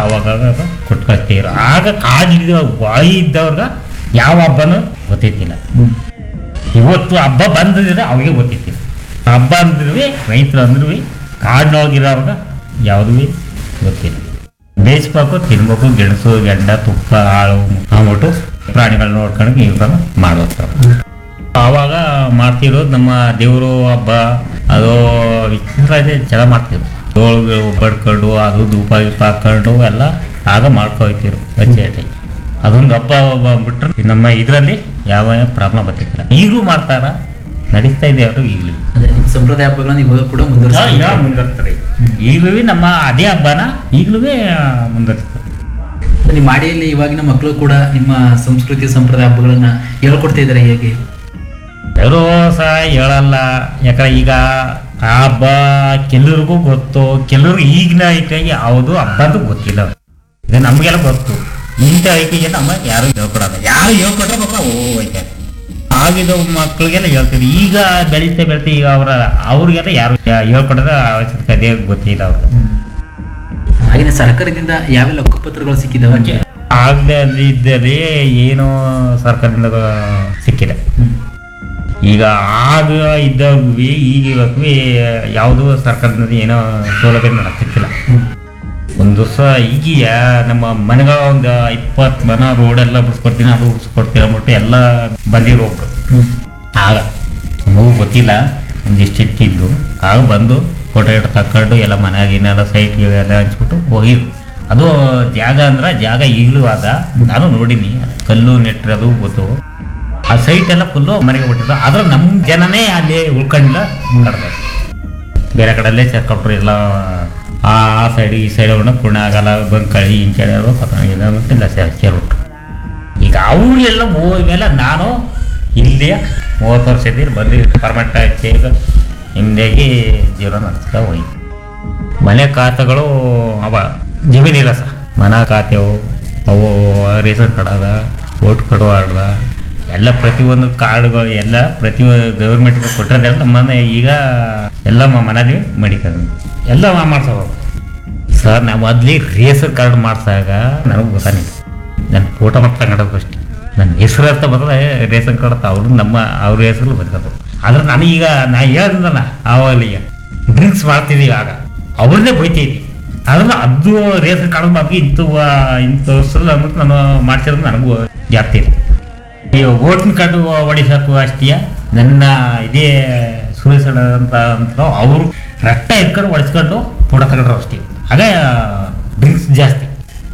ಅವಾಗ ಕೊಟ್ಟು ಕಳ್ಸ್ತಿದ್ರು ಆಗ ಕಾಜಿದ ಬಾಯಿ ಇದ್ದವ್ರಿಗೆ ಯಾವ ಹಬ್ಬನೂ ಗೊತ್ತಿದ್ದಿಲ್ಲ ಇವತ್ತು ಹಬ್ಬ ಬಂದಿದ್ರೆ ಅವಾಗೆ ಗೊತ್ತಿತ್ತಿಲ್ಲ ಹಬ್ಬ ಅಂದ್ರೂ ರೈತರು ಅಂದ್ರೂ ಕಾಡಿನೊಳಗಿರೋರ್ಗ ಯಾವುದೂ ಗೊತ್ತಿಲ್ಲ ಬೇಯಿಸ್ಬೇಕು ತಿನ್ಬೇಕು ಗೆಣಸು ಗೆಂಡ ತುಪ್ಪ ಹಾಳು ಅಂದ್ಬಿಟ್ಟು ಪ್ರಾಣಿಗಳನ್ನ ನೋಡ್ಕೊಂಡು ಇವ್ರನ್ನ ಮಾಡೋಗ್ತಾರೆ ಆವಾಗ ಮಾಡ್ತಿರೋದು ನಮ್ಮ ದೇವರು ಹಬ್ಬ ಅದು ವಿಚಿತ್ರ ಇದೆ ಚೆನ್ನಾಗಿ ಮಾಡ್ತಿದ್ರು ಡೋಳು ಬಡ್ಕೊಂಡು ಅದು ಧೂಪ ಗೀಪ ಹಾಕೊಂಡು ಎಲ್ಲ ಆಗ ಮಾಡ್ಕೊಯ್ತಿರು ಅಚ್ಚೇಟಿ ಅದೊಂದು ಹಬ್ಬ ಬಂದ್ಬಿಟ್ರೆ ನಮ್ಮ ಇದರಲ್ಲಿ ಯಾವ ಪ್ರಾಬ್ಲಮ್ ಬರ್ತಿಲ್ಲ ಈಗಲೂ ಮಾಡ್ತಾರ ನಡೀತಾ ಇದೆ ಅವರು ಈಗಲೂ ಅದೇ ನಿಮ್ಮ ಸಂಪ್ರದಾಯ ಹಬ್ಬಗಳನ್ನ ಇವಾಗ ಕೂಡ ಮುಂದುವರಿಸ್ತಾರೆ ಮುಂದುವರ್ತಾರೆ ಈಗಲೂ ನಮ್ಮ ಅದೇ ಹಬ್ಬನ ಈಗಲೂ ಮುಂದುವರಿಸ್ತಾರೆ ನಿಮ್ಮ ಮಾಡಿಯಲ್ಲಿ ಇವಾಗಿನ ಮಕ್ಕಳು ಕೂಡ ನಿಮ್ಮ ಸಂಸ್ಕೃತಿ ಸಂಪ್ರದಾಯ ಹಬ್ಬಗಳನ್ನ ಹೇಳ್ಕೊಡ್ತಾ ಇದ್ದಾರೆ ಹೇಗೆ ಯಾರೋ ಸಹ ಹೇಳಲ್ಲ ಯಾಕಂದ್ರೆ ಈಗ ಆ ಹಬ್ಬ ಕೆಲವ್ರಿಗೂ ಗೊತ್ತು ಕೆಲವ್ರಿಗೆ ಈಗಿನ ಐಕೆಗೆ ಯಾವುದು ಹಬ್ಬ ಅಂತ ಗೊತ್ತಿಲ್ಲ ಇದು ನಮಗೆಲ್ಲ ಗೊತ್ತು ಇಂಥ ಐಕೆಗೆ ನಮ್ಮ ಯಾರು ಹೇಳ್ಕೊಡಲ್ಲ ಯಾರು ಹೇಳ್ಕೊಟ್ರೆ ಪಾಪ ಓ ಐತೆ ಆಗಿದ ಮಕ್ಕಳಿಗೆಲ್ಲ ಹೇಳ್ತೀವಿ ಈಗ ಬೆಳೀತಾ ಬೆಳೀತಾ ಈಗ ಅವರ ಅವ್ರಿಗೆಲ್ಲ ಯಾರು ಹೇಳ್ಕೊಡೋದ ಅವಶ್ಯಕತೆ ಗೊತ್ತಿಲ್ಲ ಅವ್ರಿಗೆ ಹಾಗೆ ಸರ್ಕಾರದಿಂದ ಯಾವೆಲ್ಲ ಹಕ್ಕುಪತ್ರಗಳು ಸಿಕ್ಕಿದಾವೆ ಆಗದೆ ಇದ್ದಲ್ಲಿ ಏನೋ ಸರ್ಕಾರದಿಂದ ಸಿಕ್ಕಿದೆ ಈಗ ಆಗ ಇದ್ದವ್ವಿ ಈಗ ಇರೋಕ್ವಿ ಯಾವುದು ಸರ್ಕಾರದಿಂದ ಏನೋ ಸೌಲಭ್ಯ ನನಗೆ ಸಿಕ್ಕಿಲ್ಲ ಒಂದು ದಿವಸ ಈಗೀಗ ನಮ್ಮ ಮನೆಗಳ ಒಂದು ಇಪ್ಪತ್ತು ಮನ ರೋಡೆಲ್ಲ ಬಿಡಿಸ್ಕೊಡ್ತೀನಿ ಅದು ಬಿಡಿಸ್ಕೊಡ್ತೀನಿ ಅಂದ್ಬಿಟ್ಟು ಎಲ್ಲ ಬಂದಿರೋ ಒಬ್ರು ಆಗ ನಮಗೂ ಗೊತ್ತಿಲ್ಲ ಒಂದಿಷ್ಟು ಇಟ್ಟಿದ್ದು ಆಗ ಬಂದು ಫೋಟೋ ಇಟ್ಟು ತಕೊಂಡು ಎಲ್ಲ ಮನೆಯಾಗಿನೆಲ್ಲ ಸೈಟ್ ಎಲ್ಲ ಹಂಚ್ಬಿಟ್ಟು ಹೋಗಿರು ಅದು ಜಾಗ ಅಂದ್ರೆ ಜಾಗ ಈಗಲೂ ಆದ ನಾನು ನೋಡೀನಿ ಕಲ್ಲು ನೆಟ್ಟಿರೋದು ಗೊತ್ತು ಆ ಸೈಟ್ ಎಲ್ಲ ಫುಲ್ಲು ಮನೆಗೆ ಬಿಟ್ಟಿದ್ದು ಆದ್ರೆ ನಮ್ಮ ಜನನೇ ಅಲ್ಲಿ ಉಳ್ಕೊಂಡಿಲ್ಲ ಕಡ್ದು ಬೇರೆ ಕಡೆಯಲ್ಲೇ ಸೇರ್ಕೊಂಡ್ರು ಎಲ್ಲ ಆ ಸೈಡ್ ಈ ಸೈಡ್ ಅವನ್ನ ಪುಣ್ಯ ಆಗಲ್ಲ ಬಂಕಳಿ ಇಂಚಳಿ ಇಲ್ಲ ಸೇರ್ ಸೇರ್ಬಿಟ್ರು ಈಗ ಅವರೆಲ್ಲ ಹೋದ್ಮೇಲೆ ನಾನು ಇಲ್ಲಿ ಮೂವತ್ತು ವರ್ಷ ಇದ್ದೀರಿ ಬಂದು ಪರ್ಮನೆಂಟ್ ಆಯ್ತು ಈಗ ಹಿಂದಾಗಿ ಜೀವನ ನಡೆಸ್ತಾ ಹೋಯ್ತು ಮನೆ ಖಾತೆಗಳು ಅವ ಜಮೀನಿಲ್ಲ ಸಹ ಮನೆ ಖಾತೆವು ಅವು ರೇಷನ್ ಕಾರ್ಡ್ ಅದ ಓಟ್ ಕಾರ್ಡು ಅದ ಎಲ್ಲ ಪ್ರತಿಯೊಂದು ಕಾರ್ಡ್ಗಳು ಎಲ್ಲ ಪ್ರತಿ ಗೌರ್ಮೆಂಟ್ಗೆ ಕೊಟ್ಟಿರೋದೆಲ್ಲ ನಮ್ಮ ಮನೆ ಈಗ ಎಲ್ಲ ಮ- ಮನೇಲಿ ಮಡಿಕೊಂಡು ಎಲ್ಲ ಮಾಡ್ಸೋದು ಸರ್ ನಾವು ಮೊದ್ಲಿ ರೇಷನ್ ಕಾರ್ಡ್ ಮಾಡ್ಸಾಗ ನನಗೆ ಗೊತ್ತಾಗಿಲ್ಲ ನನ್ನ ಫೋಟೋ ಮಾತ್ರ ತಗೊಂಡೋದು ಅಷ್ಟೇ ನನ್ನ ಹೆಸರು ಅಂತ ಬಂದ್ರೆ ರೇಷನ್ ಕಾರ್ಡ್ ಅಂತ ಅವರು ನಮ್ಮ ಅವ್ರ ಹೆಸರು ಬಂದಿರೋದು ಆದ್ರೆ ನನಗೀಗ ನಾ ಹೇಳ್ದಲ್ಲ ಆವಾಗಲೀಗ ಡ್ರಿಂಕ್ಸ್ ಮಾಡ್ತಿದ್ದೀವಿ ಆಗ ಅವ್ರನ್ನೇ ಬೈತಿದ್ವಿ ಆದ್ರೆ ಅದು ರೇಷನ್ ಕಾರ್ಡ್ ಬಗ್ಗೆ ಇಂಥ ಇಂಥ ವರ್ಷಲ್ಲ ಅಂದ್ಬಿಟ್ಟು ನಾನು ಮಾಡ್ಸಿರೋದು ನನಗೂ ಜಾಸ್ತಿ ಇದೆ ಈ ವೋಟಿನ ಕಾರ್ಡು ಹೊಡಿಸೋಕು ಅಷ್ಟೇ ನನ್ನ ಇದೇ ಸುರೇಶ್ ಅಣ್ಣ ಅಂತ ಅಂತ ಅವರು ರಕ್ತ ಇಟ್ಕೊಂಡು ಹೊಡಿಸ್ಕೊಂಡು ಫೋಟೋ ತಗೊಂಡ್ರು ಅಷ್ಟೇ ಆಗ ಡ್ರಿಂಕ್ಸ್ ಜಾಸ್ತಿ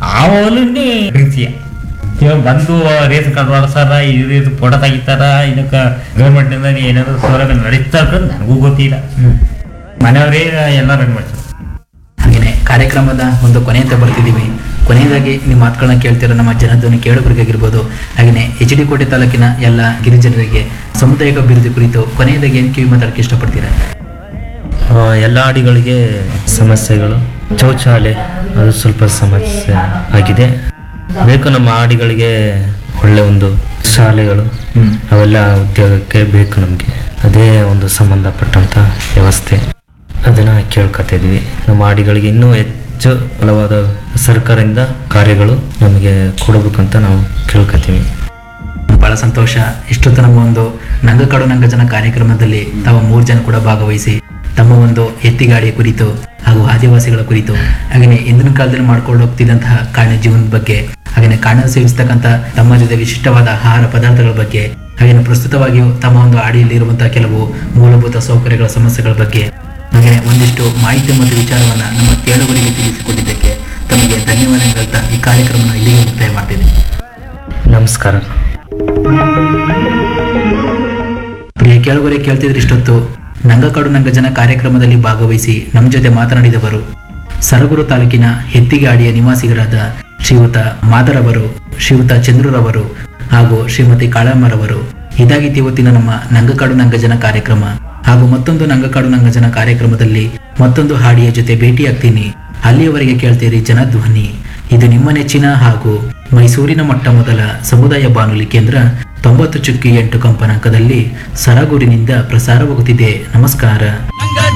ಆವಲ್ಲಿ ಡ್ರಿಂಕ್ಸ್ ಇವಾಗ ಬಂದು ರೇಸ್ ಕಾರ್ಡ್ ಹೊಡ್ಸಾರ ಈ ರೀತಿ ಫೋಟೋ ತೆಗಿತಾರ ಇದಕ್ಕೆ ಗೌರ್ಮೆಂಟ್ನಿಂದ ಏನಾದ್ರು ಸೌಲಭ್ಯ ನಡೀತಾ ಇರ್ತದೆ ನನಗೂ ಗೊತ್ತಿಲ್ಲ ಮನೆಯವರೇ ಎಲ್ಲ ರನ್ ಮಾಡ್ತಾರೆ ಹಾಗೆಯೇ ಕಾರ್ಯಕ್ರಮದ ಒಂದು ಕೊನೆ ಅಂತ ಬರ್ತಿದ್ದೀವಿ ಕೊನೆಯದಾಗಿ ನಿಮ್ಮ ಮಾತುಗಳನ್ನ ಕೇಳ್ತಿರೋ ನಮ್ಮ ಜನಧ್ವನಿ ಕೇಳುಗರಿಗಾಗಿರ್ಬೋದು ಹಾಗೆಯೇ ಎಚ್ ಡಿ ಕೋಟೆ ತಾಲೂಕಿನ ಎಲ್ಲ ಗಿರಿಜನರಿಗೆ ಸಮುದಾಯಿಕ ಅಭಿವೃದ್ಧಿ ಕುರಿತು ಕೊನೆಯದಾಗಿ ಏನು ಕಿವಿ ಮಾತಾಡಕ್ಕೆ ಇಷ್ಟಪಡ್ತೀರಾ ಆ, ಎಲ್ಲ ಹಾಡಿಗಳಿಗೆ ಸಮಸ್ಯೆಗಳು ಶೌಚಾಲಯ ಅದು ಸ್ವಲ್ಪ ಸಮಸ್ಯೆ ಆಗಿದೆ ಬೇಕು ನಮ್ಮ ಹಾಡಿಗಳಿಗೆ ಒಳ್ಳೆ ಒಂದು ಶಾಲೆಗಳು ಅವೆಲ್ಲ ಉದ್ಯೋಗಕ್ಕೆ ಬೇಕು ನಮಗೆ ಅದೇ ಒಂದು ಸಂಬಂಧಪಟ್ಟಂತ ವ್ಯವಸ್ಥೆ ಅದನ್ನ ಕೇಳ್ಕೊತಿದ್ವಿ ನಮ್ಮ ಹಾಡಿಗಳಿಗೆ ಇನ್ನೂ ಹೆಚ್ಚು ಹಲವಾದ ಸರ್ಕಾರದಿಂದ ಕಾರ್ಯಗಳು ನಮಗೆ ಕೊಡಬೇಕಂತ ನಾವು ಕೇಳ್ಕೊತೀವಿ ಬಹಳ ಸಂತೋಷ ಇಷ್ಟೊತ್ತು ನಮ್ಮ ಒಂದು ನಂಗಕಾಡು ನಂಗ ಜನ ಕಾರ್ಯಕ್ರಮದಲ್ಲಿ ತಾವು ಮೂರು ಜನ ಕೂಡ ಭಾಗವಹಿಸಿ ತಮ್ಮ ಒಂದು ಎತ್ತಿಗಾಡಿಯ ಕುರಿತು ಹಾಗೂ ಆದಿವಾಸಿಗಳ ಕುರಿತು ಹಾಗೆಯೇ ಇಂದಿನ ಕಾಲದಲ್ಲಿ ಮಾಡ್ಕೊಂಡು ಹೋಗ್ತಿದ್ದಂತಹ ಕಾಡಿನ ಜೀವನದ ಬಗ್ಗೆ ಹಾಗೆಯೇ ಕಾಡಿನ ಸೇವಿಸ್ತಕ್ಕಂಥ ತಮ್ಮ ಜೊತೆ ವಿಶಿಷ್ಟವಾದ ಆಹಾರ ಪದಾರ್ಥಗಳ ಬಗ್ಗೆ ಹಾಗೆಯೇ ಪ್ರಸ್ತುತವಾಗಿಯೂ ತಮ್ಮ ಒಂದು ಆಡಿಯಲ್ಲಿರುವಂತಹ ಕೆಲವು ಮೂಲಭೂತ ಸೌಕರ್ಯಗಳ ಸಮಸ್ಯೆಗಳ ಬಗ್ಗೆ ಹಾಗೆಯೇ ಒಂದಿಷ್ಟು ಮಾಹಿತಿ ಮತ್ತು ವಿಚಾರವನ್ನ ನಮ್ಮ ಕೇಳುಗರಿಗೆ ತಿಳಿಸಿಕೊಟ್ಟಿದ್ದಕ್ಕೆ ತಮಗೆ ಧನ್ಯವಾದ ಹೇಳ್ತಾ ಈ ಕಾರ್ಯಕ್ರಮನ ಇಲ್ಲಿಗೆ ಮುಕ್ತಾಯ ಮಾಡ್ತಿದ್ದೀನಿ ನಮಸ್ಕಾರ ಪ್ರಿಯ ಕೇಳುಗರೆ ಕೇಳ್ತಿದ್ರೆ ಇಷ್ಟೊತ್ತು ನಂಗಕಾಡು ನಂಗ ಜನ ಕಾರ್ಯಕ್ರಮದಲ್ಲಿ ಭಾಗವಹಿಸಿ ನಮ್ಮ ಜೊತೆ ಮಾತನಾಡಿದವರು ಸರಗೂರು ತಾಲೂಕಿನ ಹೆತ್ತಿಗಾಡಿಯ ನಿವಾಸಿಗರಾದ ಶ್ರೀಯುತ ಮಾದರವರು ಶ್ರೀಯುತ ಚಂದ್ರರವರು ಹಾಗೂ ಶ್ರೀಮತಿ ಕಾಳಮ್ಮರವರು ಇದಾಗಿತ್ತು ಇವತ್ತಿನ ನಮ್ಮ ನಂಗಕಾಡು ನಂಗ ಜನ ಕಾರ್ಯಕ್ರಮ ಹಾಗೂ ಮತ್ತೊಂದು ನಂಗಕಾಡು ನಂಗ ಜನ ಕಾರ್ಯಕ್ರಮದಲ್ಲಿ ಮತ್ತೊಂದು ಹಾಡಿಯ ಜೊತೆ ಭೇಟಿಯಾಗ್ತೀನಿ ಅಲ್ಲಿಯವರೆಗೆ ಕೇಳ್ತೀರಿ ಜನಧ್ವನಿ ಇದು ನಿಮ್ಮ ನೆಚ್ಚಿನ ಹಾಗೂ ಮೈಸೂರಿನ ಮೊಟ್ಟ ಮೊದಲ ಸಮುದಾಯ ಬಾನುಲಿ ಕೇಂದ್ರ ತೊಂಬತ್ತು ಚುಕ್ಕಿ ಎಂಟು ಕಂಪನಾಂಕದಲ್ಲಿ ಸರಗೂರಿನಿಂದ ಪ್ರಸಾರವಾಗುತ್ತಿದೆ ನಮಸ್ಕಾರ